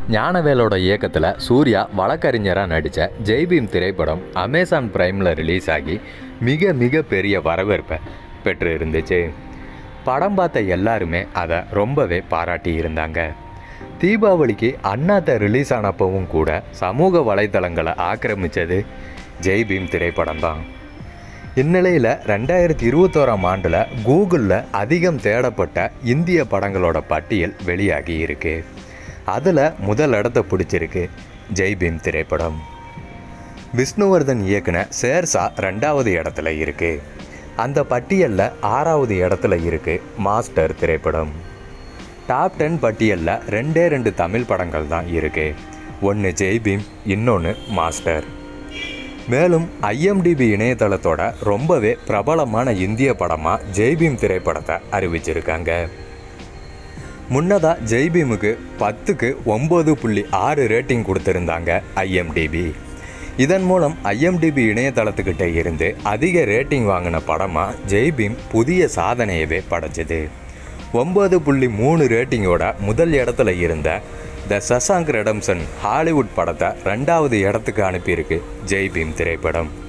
ஞானவேலோட இயக்கத்தில் சூர்யா வழக்கறிஞராக நடித்த ஜெய்பீம் திரைப்படம் அமேசான் பிரைமில் ரிலீஸ் ஆகி மிக மிக பெரிய வரவேற்பை பெற்று இருந்துச்சு படம் பார்த்த எல்லாருமே அதை ரொம்பவே பாராட்டி இருந்தாங்க தீபாவளிக்கு அண்ணாத்த ரிலீஸ் ஆனப்பவும் கூட சமூக வலைத்தளங்களை ஆக்கிரமித்தது ஜெய்பீம் திரைப்படம் தான் இந்நிலையில் ரெண்டாயிரத்தி இருபத்தோராம் ஆண்டில் கூகுளில் அதிகம் தேடப்பட்ட இந்திய படங்களோட பட்டியல் வெளியாகி இருக்கு அதில் முதல் இடத்த பிடிச்சிருக்கு ஜெய்பீம் திரைப்படம் விஷ்ணுவர்தன் இயக்குன சேர்சா ரெண்டாவது இடத்துல இருக்கு அந்த பட்டியலில் ஆறாவது இடத்துல இருக்கு மாஸ்டர் திரைப்படம் டாப் டென் பட்டியலில் ரெண்டே ரெண்டு தமிழ் படங்கள் தான் இருக்கு ஒன்று ஜெய்பீம் இன்னொன்று மாஸ்டர் மேலும் ஐஎம்டிபி இணையதளத்தோட ரொம்பவே பிரபலமான இந்திய படமாக ஜெய்பீம் திரைப்படத்தை அறிவிச்சிருக்காங்க முன்னதாக ஜெய்பீமுக்கு பத்துக்கு ஒம்பது புள்ளி ஆறு ரேட்டிங் கொடுத்துருந்தாங்க ஐஎம்டிபி இதன் மூலம் ஐஎம்டிபி இணையதளத்துக்கிட்ட இருந்து அதிக ரேட்டிங் வாங்கின படமாக ஜெய்பீம் புதிய சாதனையவே படைச்சது ஒம்பது புள்ளி மூணு ரேட்டிங்கோட முதல் இடத்துல இருந்த த சசாங்க் ரெடம்சன் ஹாலிவுட் படத்தை ரெண்டாவது இடத்துக்கு அனுப்பியிருக்கு ஜெய்பீம் திரைப்படம்